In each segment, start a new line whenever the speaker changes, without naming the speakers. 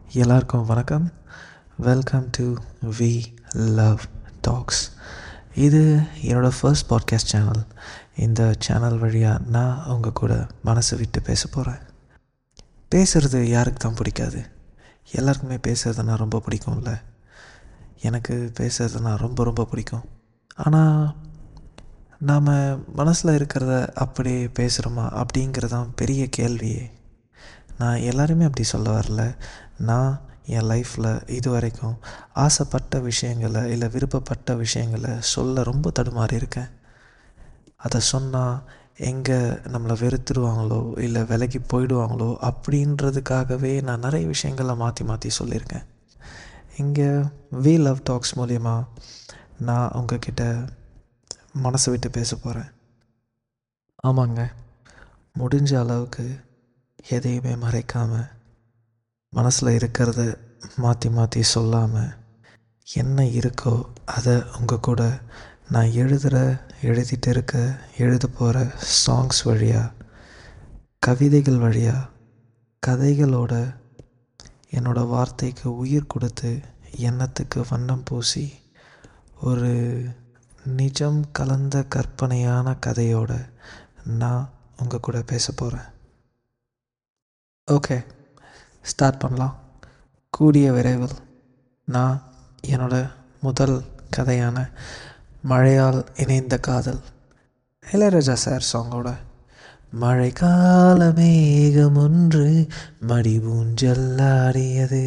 எல்லாருக்கும் வணக்கம் welcome to we love talks இது என்னோடய ஃபர்ஸ்ட் பாட்காஸ்ட் சேனல் இந்த சேனல் வழியாக நான் உங்கள் கூட மனசு விட்டு பேச போகிறேன் பேசுகிறது யாருக்கு தான் பிடிக்காது எல்லாருக்குமே பேசுறதுனா ரொம்ப பிடிக்கும்ல எனக்கு பேசுறதுனா ரொம்ப ரொம்ப பிடிக்கும் ஆனால் நாம் மனசில் இருக்கிறத அப்படியே பேசுகிறோமா அப்படிங்கிறது தான் பெரிய கேள்வியே நான் எல்லாருமே அப்படி சொல்ல வரல நான் என் லைஃப்பில் இது வரைக்கும் ஆசைப்பட்ட விஷயங்களை இல்லை விருப்பப்பட்ட விஷயங்களை சொல்ல ரொம்ப தடுமாறி இருக்கேன் அதை சொன்னால் எங்கே நம்மளை வெறுத்துடுவாங்களோ இல்லை விலகி போயிடுவாங்களோ அப்படின்றதுக்காகவே நான் நிறைய விஷயங்களை மாற்றி மாற்றி சொல்லியிருக்கேன் இங்கே வி லவ் டாக்ஸ் மூலயமா நான் உங்ககிட்ட மனசை விட்டு பேச போகிறேன் ஆமாங்க முடிஞ்ச அளவுக்கு எதையுமே மறைக்காமல் மனசில் இருக்கிறத மாற்றி மாற்றி சொல்லாமல் என்ன இருக்கோ அதை உங்கள் கூட நான் எழுதுகிற எழுதிட்டு இருக்க எழுத போகிற சாங்ஸ் வழியாக கவிதைகள் வழியாக கதைகளோட என்னோடய வார்த்தைக்கு உயிர் கொடுத்து எண்ணத்துக்கு வண்ணம் பூசி ஒரு நிஜம் கலந்த கற்பனையான கதையோட நான் உங்கள் கூட பேச போகிறேன் ஓகே ஸ்டார்ட் பண்ணலாம் கூடிய விரைவில் நான் என்னோட முதல் கதையான மழையால் இணைந்த காதல் இளையராஜா சார் சாங்கோட மழைக்கால மேகம் ஒன்று மடி ஊஞ்சல்லாடியது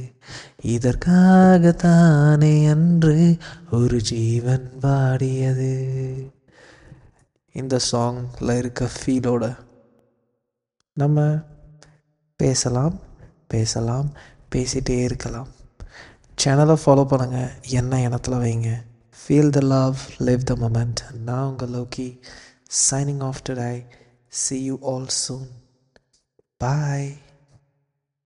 இதற்காகத்தானே அன்று ஒரு ஜீவன் பாடியது இந்த சாங்கில் இருக்க ஃபீலோட நம்ம பேசலாம் பேசலாம் பேசிகிட்டே இருக்கலாம் சேனலை ஃபாலோ பண்ணுங்கள் என்ன இனத்தில் வைங்க feel the love live the moment நான் உங்கள் Lokki signing off today see you all soon bye